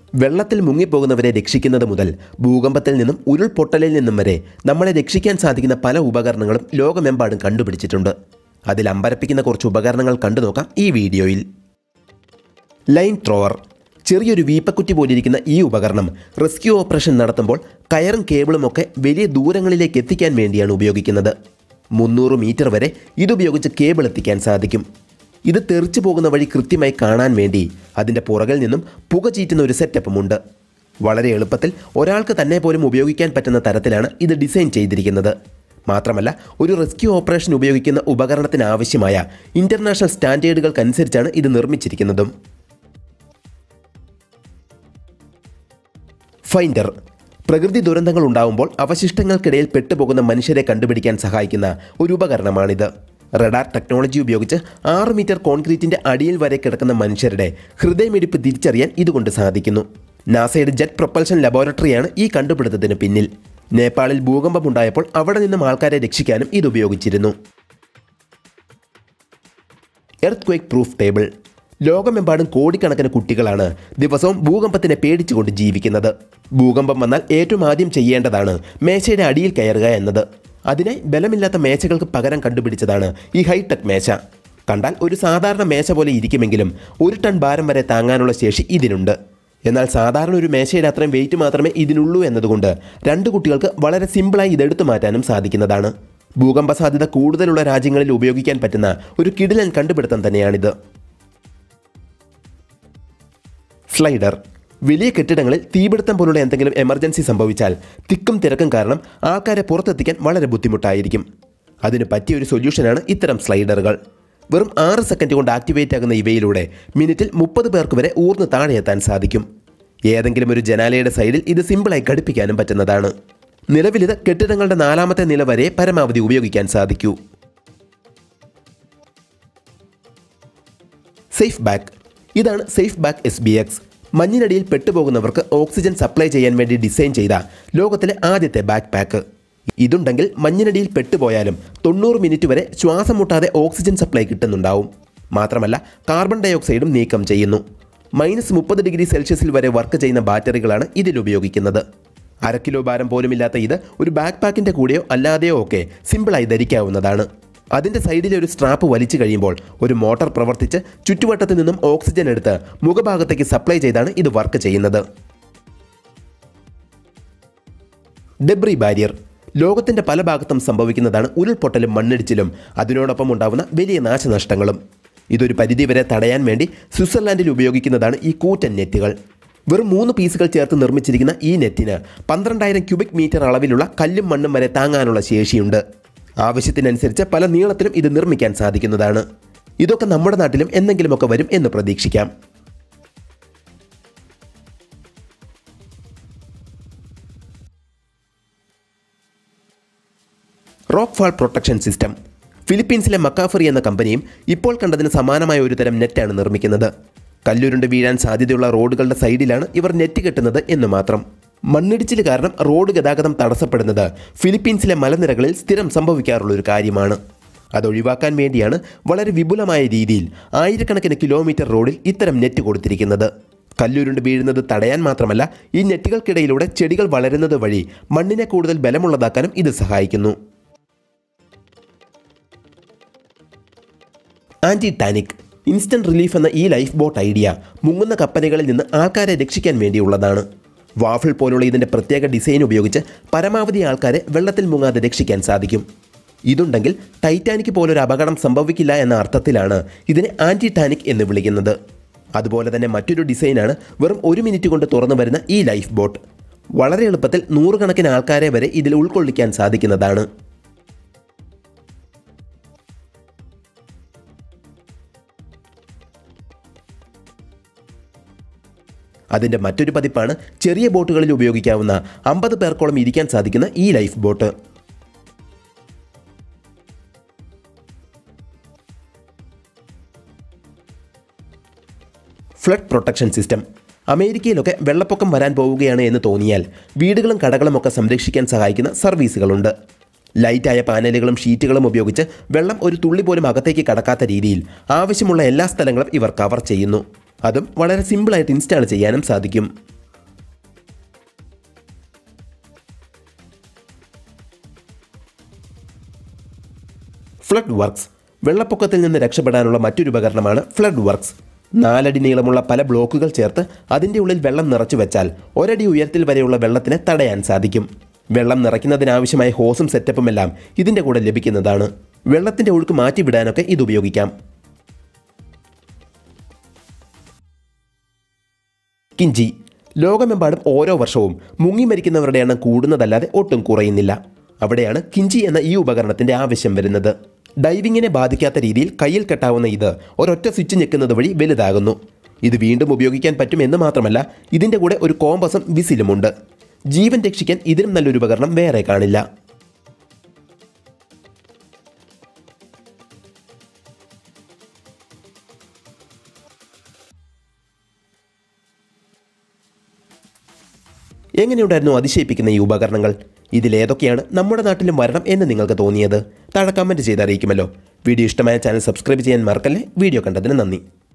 വെള്ളത്തിൽ മുങ്ങിപ്പോകുന്നവരെ രക്ഷിക്കുന്നത് മുതൽ ഭൂകമ്പത്തിൽ നിന്നും ഉരുൾപൊട്ടലിൽ നിന്നും വരെ നമ്മളെ രക്ഷിക്കാൻ സാധിക്കുന്ന പല ഉപകരണങ്ങളും ലോകമെമ്പാടും കണ്ടുപിടിച്ചിട്ടുണ്ട് അതിൽ അമ്പരപ്പിക്കുന്ന കുറച്ച് ഉപകരണങ്ങൾ കണ്ടു നോക്കാം ഈ വീഡിയോയിൽ ലൈൻ ത്രോവർ ചെറിയൊരു വീപ്പക്കുറ്റി പോലിരിക്കുന്ന ഈ ഉപകരണം റെസ്ക്യൂ ഓപ്പറേഷൻ നടത്തുമ്പോൾ കയറും കേബിളും ഒക്കെ വലിയ ദൂരങ്ങളിലേക്ക് എത്തിക്കാൻ വേണ്ടിയാണ് ഉപയോഗിക്കുന്നത് മുന്നൂറ് മീറ്റർ വരെ ഇതുപയോഗിച്ച് കേബിൾ എത്തിക്കാൻ സാധിക്കും ഇത് തെറിച്ചു പോകുന്ന വഴി കൃത്യമായി കാണാൻ വേണ്ടി അതിൻ്റെ പുറകിൽ നിന്നും പുക ചീറ്റുന്ന ഒരു സെറ്റപ്പുമുണ്ട് വളരെ എളുപ്പത്തിൽ ഒരാൾക്ക് തന്നെ പോലും ഉപയോഗിക്കാൻ പറ്റുന്ന തരത്തിലാണ് ഇത് ഡിസൈൻ ചെയ്തിരിക്കുന്നത് മാത്രമല്ല ഒരു റെസ്ക്യൂ ഓപ്പറേഷൻ ഉപയോഗിക്കുന്ന ഉപകരണത്തിന് ആവശ്യമായ ഇൻ്റർനാഷണൽ സ്റ്റാൻഡേർഡുകൾക്കനുസരിച്ചാണ് ഇത് നിർമ്മിച്ചിരിക്കുന്നതും ഫൈൻഡർ പ്രകൃതി ദുരന്തങ്ങൾ ഉണ്ടാവുമ്പോൾ അവശിഷ്ടങ്ങൾക്കിടയിൽ പെട്ടുപോകുന്ന മനുഷ്യരെ കണ്ടുപിടിക്കാൻ സഹായിക്കുന്ന ഒരു ഉപകരണമാണിത് റഡാർ ടെക്നോളജി ഉപയോഗിച്ച് ആറ് മീറ്റർ കോൺക്രീറ്റിന്റെ അടിയിൽ വരെ കിടക്കുന്ന മനുഷ്യരുടെ ഹൃദയമിടിപ്പ് തിരിച്ചറിയാൻ ഇതുകൊണ്ട് സാധിക്കുന്നു നാസയുടെ ജെറ്റ് പ്രൊപ്പൽഷൻ ലബോറട്ടറിയാണ് ഈ കണ്ടുപിടുത്തത്തിന് പിന്നിൽ നേപ്പാളിൽ ഭൂകമ്പമുണ്ടായപ്പോൾ അവിടെ നിന്നും ആൾക്കാരെ രക്ഷിക്കാനും ഇത് ഉപയോഗിച്ചിരുന്നു എർത്ത് ക്വേക്ക് പ്രൂഫ് ടേബിൾ ലോകമെമ്പാടും കോടിക്കണക്കിന് കുട്ടികളാണ് ദിവസവും ഭൂകമ്പത്തിനെ പേടിച്ചുകൊണ്ട് ജീവിക്കുന്നത് ഭൂകമ്പം വന്നാൽ ഏറ്റവും ആദ്യം ചെയ്യേണ്ടതാണ് മേശയുടെ അടിയിൽ കയറുക എന്നത് അതിനായി ബലമില്ലാത്ത മേശകൾക്ക് പകരം കണ്ടുപിടിച്ചതാണ് ഈ ഹൈടെക് മേശ കണ്ടാൽ ഒരു സാധാരണ മേശ പോലെ ഇരിക്കുമെങ്കിലും ഒരു ടൺ ഭാരം വരെ താങ്ങാനുള്ള ശേഷി ഇതിനുണ്ട് എന്നാൽ സാധാരണ ഒരു മേശയുടെ അത്രയും വെയിറ്റ് മാത്രമേ ഇതിനുള്ളൂ എന്നതുകൊണ്ട് രണ്ട് കുട്ടികൾക്ക് വളരെ സിമ്പിളായി ഇതെടുത്തു മാറ്റാനും സാധിക്കുന്നതാണ് ഭൂകമ്പ സാധ്യത കൂടുതലുള്ള രാജ്യങ്ങളിൽ ഉപയോഗിക്കാൻ പറ്റുന്ന ഒരു കിടിലൻ കണ്ടുപിടുത്തം തന്നെയാണിത് സ്ലൈഡർ വലിയ കെട്ടിടങ്ങളിൽ തീപിടുത്തം പോലുള്ള എന്തെങ്കിലും എമർജൻസി സംഭവിച്ചാൽ തിക്കും തിരക്കും കാരണം ആൾക്കാരെ പുറത്തെത്തിക്കാൻ വളരെ ബുദ്ധിമുട്ടായിരിക്കും അതിന് പറ്റിയ ഒരു സൊല്യൂഷനാണ് ഇത്തരം സ്ലൈഡറുകൾ വെറും ആറ് സെക്കൻഡ് കൊണ്ട് ആക്ടിവേറ്റ് ആകുന്ന ഇവയിലൂടെ മിനിറ്റിൽ മുപ്പത് പേർക്ക് വരെ ഊർന്ന് താഴെ എത്താൻ സാധിക്കും ഏതെങ്കിലും ഒരു ജനാലയുടെ സൈഡിൽ ഇത് സിമ്പിളായി ഘടിപ്പിക്കാനും പറ്റുന്നതാണ് നിലവിലിത് കെട്ടിടങ്ങളുടെ നാലാമത്തെ നില വരെ പരമാവധി ഉപയോഗിക്കാൻ സാധിക്കൂ സേഫ് ബാക്ക് ഇതാണ് safe back S B X മഞ്ഞിനടിയിൽ പെട്ടുപോകുന്നവർക്ക് ഓക്സിജൻ സപ്ലൈ ചെയ്യാൻ വേണ്ടി ഡിസൈൻ ചെയ്ത ലോകത്തിലെ ആദ്യത്തെ ബാക്ക് പാക്ക് ഇതുണ്ടെങ്കിൽ മഞ്ഞിനടിയിൽ പെട്ടുപോയാലും തൊണ്ണൂറ് മിനിറ്റ് വരെ ശ്വാസം മുട്ടാതെ ഓക്സിജൻ സപ്ലൈ കിട്ടുന്നുണ്ടാവും മാത്രമല്ല കാർബൺ ഡൈ ഓക്സൈഡും നീക്കം ചെയ്യുന്നു മൈനസ് മുപ്പത് ഡിഗ്രി സെൽഷ്യസിൽ വരെ വർക്ക് ചെയ്യുന്ന ബാറ്ററികളാണ് ഇതിൽ ഉപയോഗിക്കുന്നത് അര കിലോ ഭാരം പോലുമില്ലാത്ത ഇത് ഒരു ബാക്ക് പാക്കിൻ്റെ കൂടെയോ അല്ലാതെയോ ഒക്കെ സിമ്പിളായി ധരിക്കാവുന്നതാണ് അതിൻ്റെ സൈഡിലെ ഒരു സ്ട്രാപ്പ് വലിച്ചു കഴിയുമ്പോൾ ഒരു മോട്ടോർ പ്രവർത്തിച്ച് ചുറ്റുവട്ടത്തിൽ നിന്നും ഓക്സിജൻ എടുത്ത് മുഖഭാഗത്തേക്ക് സപ്ലൈ ചെയ്താണ് ഇത് വർക്ക് ചെയ്യുന്നത് ഡെബ്രി ബാരിയർ ലോകത്തിൻ്റെ പല ഭാഗത്തും സംഭവിക്കുന്നതാണ് ഉരുൾപൊട്ടലും മണ്ണിടിച്ചിലും അതിനോടൊപ്പം ഉണ്ടാകുന്ന വലിയ നാശനഷ്ടങ്ങളും ഇതൊരു പരിധിവരെ തടയാൻ വേണ്ടി സ്വിറ്റ്സർലാൻഡിൽ ഉപയോഗിക്കുന്നതാണ് ഈ കൂറ്റൻ നെറ്റുകൾ വെറും മൂന്ന് പീസുകൾ ചേർത്ത് നിർമ്മിച്ചിരിക്കുന്ന ഈ നെറ്റിന് പന്ത്രണ്ടായിരം ക്യൂബിക് മീറ്റർ അളവിലുള്ള കല്ലും മണ്ണും വരെ താങ്ങാനുള്ള ശേഷിയുണ്ട് ആവശ്യത്തിനനുസരിച്ച് പല നീളത്തിലും ഇത് നിർമ്മിക്കാൻ സാധിക്കുന്നതാണ് ഇതൊക്കെ നമ്മുടെ നാട്ടിലും എന്തെങ്കിലുമൊക്കെ വരും എന്ന് പ്രതീക്ഷിക്കാം റോക്ക് ഫാൾ പ്രൊട്ടക്ഷൻ സിസ്റ്റം ഫിലിപ്പീൻസിലെ മക്കാഫറി എന്ന കമ്പനിയും ഇപ്പോൾ കണ്ടതിന് സമാനമായ ഒരു തരം നെറ്റാണ് നിർമ്മിക്കുന്നത് കല്ലുരുണ്ട് വീഴാൻ സാധ്യതയുള്ള റോഡുകളുടെ സൈഡിലാണ് ഇവർ നെറ്റ് കെട്ടുന്നത് എന്ന് മാത്രം മണ്ണിടിച്ചിൽ കാരണം റോഡ് ഗതാഗതം തടസ്സപ്പെടുന്നത് ഫിലിപ്പീൻസിലെ മലനിരകളിൽ സ്ഥിരം സംഭവിക്കാറുള്ള ഒരു കാര്യമാണ് അതൊഴിവാക്കാൻ വേണ്ടിയാണ് വളരെ വിപുലമായ രീതിയിൽ ആയിരക്കണക്കിന് കിലോമീറ്റർ റോഡിൽ ഇത്തരം നെറ്റ് കൊടുത്തിരിക്കുന്നത് കല്ലുരുണ്ട് വീഴുന്നത് തടയാൻ മാത്രമല്ല ഈ നെറ്റുകൾക്കിടയിലൂടെ ചെടികൾ വളരുന്നത് വഴി മണ്ണിനെ കൂടുതൽ ബലമുള്ളതാക്കാനും ഇത് സഹായിക്കുന്നു ആൻറ്റി ടാനിക് ഇൻസ്റ്റന്റ് റിലീഫ് എന്ന ഈ ലൈഫ് ബോട്ട് ഐഡിയ മുങ്ങുന്ന കപ്പലുകളിൽ നിന്ന് ആൾക്കാരെ രക്ഷിക്കാൻ വേണ്ടിയുള്ളതാണ് വാഫിൾ പോലുള്ള ഇതിൻ്റെ പ്രത്യേക ഡിസൈൻ ഉപയോഗിച്ച് പരമാവധി ആൾക്കാരെ വെള്ളത്തിൽ മുങ്ങാതെ രക്ഷിക്കാൻ സാധിക്കും ഇതുണ്ടെങ്കിൽ ടൈറ്റാനിക് പോലൊരു അപകടം സംഭവിക്കില്ല എന്ന അർത്ഥത്തിലാണ് ഇതിനെ ആൻറ്റി ടാനിക് എന്ന് വിളിക്കുന്നത് അതുപോലെ തന്നെ മറ്റൊരു ഡിസൈനാണ് വെറും ഒരു മിനിറ്റ് കൊണ്ട് തുറന്നു വരുന്ന ഈ ലൈഫ് ബോട്ട് വളരെ എളുപ്പത്തിൽ നൂറുകണക്കിന് ആൾക്കാരെ വരെ ഇതിൽ ഉൾക്കൊള്ളിക്കാൻ സാധിക്കുന്നതാണ് അതിൻ്റെ മറ്റൊരു പതിപ്പാണ് ചെറിയ ബോട്ടുകളിൽ ഉപയോഗിക്കാവുന്ന അമ്പത് പേർക്കോളം ഇരിക്കാൻ സാധിക്കുന്ന ഈ life boat flood protection system അമേരിക്കയിലൊക്കെ വെള്ളപ്പൊക്കം വരാൻ പോവുകയാണ് എന്ന് തോന്നിയാൽ വീടുകളും കടകളും ഒക്കെ സംരക്ഷിക്കാൻ സഹായിക്കുന്ന സർവീസുകളുണ്ട് ലൈറ്റായ പാനലുകളും ഷീറ്റുകളും ഉപയോഗിച്ച് വെള്ളം ഒരു തുള്ളി പോലും അകത്തേക്ക് കടക്കാത്ത രീതിയിൽ ആവശ്യമുള്ള എല്ലാ സ്ഥലങ്ങളും ഇവർ കവർ ചെയ്യുന്നു അതും വളരെ സിമ്പിളായിട്ട് ഇൻസ്റ്റാൾ ചെയ്യാനും സാധിക്കും ഫ്ലഡ് വർക്ക്സ് വെള്ളപ്പൊക്കത്തിൽ നിന്ന് രക്ഷപ്പെടാനുള്ള മറ്റൊരു ഉപകരണമാണ് ഫ്ലഡ് വർക്ക്സ് നാലടി നീളമുള്ള പല ബ്ലോക്കുകൾ ചേർത്ത് അതിൻ്റെ ഉള്ളിൽ വെള്ളം നിറച്ചു വെച്ചാൽ ഒരടി ഉയരത്തിൽ വരെയുള്ള വെള്ളത്തിനെ തടയാൻ സാധിക്കും വെള്ളം നിറയ്ക്കുന്നതിനാവശ്യമായ ഹോസും സെറ്റപ്പും എല്ലാം ഇതിൻ്റെ കൂടെ ലഭിക്കുന്നതാണ് വെള്ളത്തിൻ്റെ ഒഴുക്ക് മാറ്റിവിടാനൊക്കെ ഇത് ഉപയോഗിക്കാം കിഞ്ചി ലോകമെമ്പാടും ഓരോ വർഷവും മുങ്ങി മരിക്കുന്നവരുടെ എണ്ണം കൂടുന്നതല്ലാതെ ഒട്ടും കുറയുന്നില്ല അവിടെയാണ് കിഞ്ചി എന്ന ഈ ഉപകരണത്തിന്റെ ആവശ്യം വരുന്നത് ഡൈവിങ്ങിനെ ബാധിക്കാത്ത രീതിയിൽ കയ്യിൽ കെട്ടാവുന്ന ഇത് ഒരൊറ്റ സ്വിച്ച് ഞെക്കുന്നത് വഴി വലുതാകുന്നു ഇത് വീണ്ടും ഉപയോഗിക്കാൻ പറ്റും എന്ന് മാത്രമല്ല ഇതിൻ്റെ കൂടെ ഒരു കോമ്പസും വിസിലുമുണ്ട് ജീവൻ രക്ഷിക്കാൻ ഇതിനും നല്ലൊരു ഉപകരണം വേറെ കാണില്ല എങ്ങനെയുണ്ടായിരുന്നു അതിശയിപ്പിക്കുന്ന ഈ ഉപകരണങ്ങൾ ഇതിലേതൊക്കെയാണ് നമ്മുടെ നാട്ടിലും വരണം എന്ന് നിങ്ങൾക്ക് തോന്നിയത് താഴെ കമൻറ്റ് ചെയ്ത് അറിയിക്കുമല്ലോ വീഡിയോ ഇഷ്ടമായ ചാനൽ സബ്സ്ക്രൈബ് ചെയ്യാൻ മറക്കല്ലേ വീഡിയോ കണ്ടതിന് നന്ദി